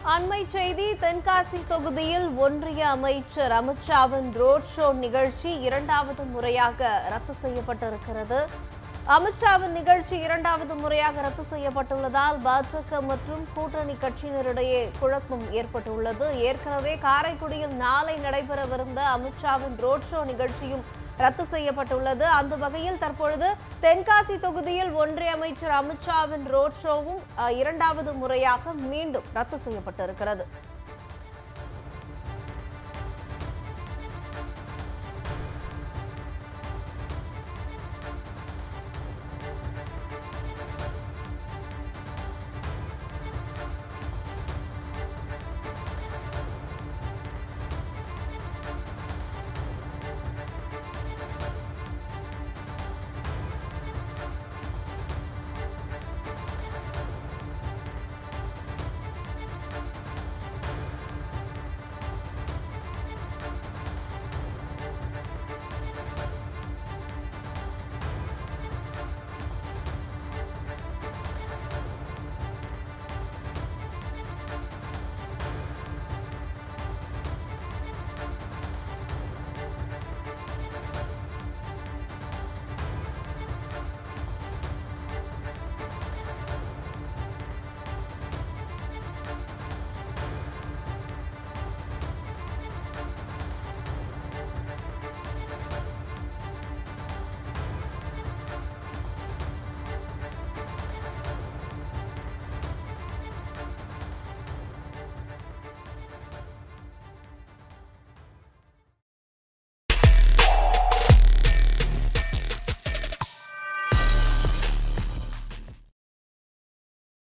அண்மை செய்தி தென்காசி தொகுதியில் ஒன்றிய அமைச்சர் அமித்ஷாவின் ரோட் ஷோ நிகழ்ச்சி இரண்டாவது முறையாக ரத்து செய்யப்பட்டிருக்கிறது அமித்ஷாவின் நிகழ்ச்சி இரண்டாவது முறையாக ரத்து செய்யப்பட்டுள்ளதால் பாஜக மற்றும் கூட்டணி கட்சியினரிடையே குழப்பம் ஏற்பட்டுள்ளது ஏற்கனவே காரைக்குடியில் நாளை நடைபெறவிருந்த அமித்ஷாவின் ரோட் ஷோ நிகழ்ச்சியும் ரத்து செய்யப்பட்டுள்ளது அந்த வகையில் தற்பொழுது தென்காசி தொகுதியில் ஒன்றிய அமைச்சர் அமித்ஷாவின் ரோட் ஷோவும் அஹ், இரண்டாவது முறையாக மீண்டும் ரத்து செய்யப்பட்டிருக்கிறது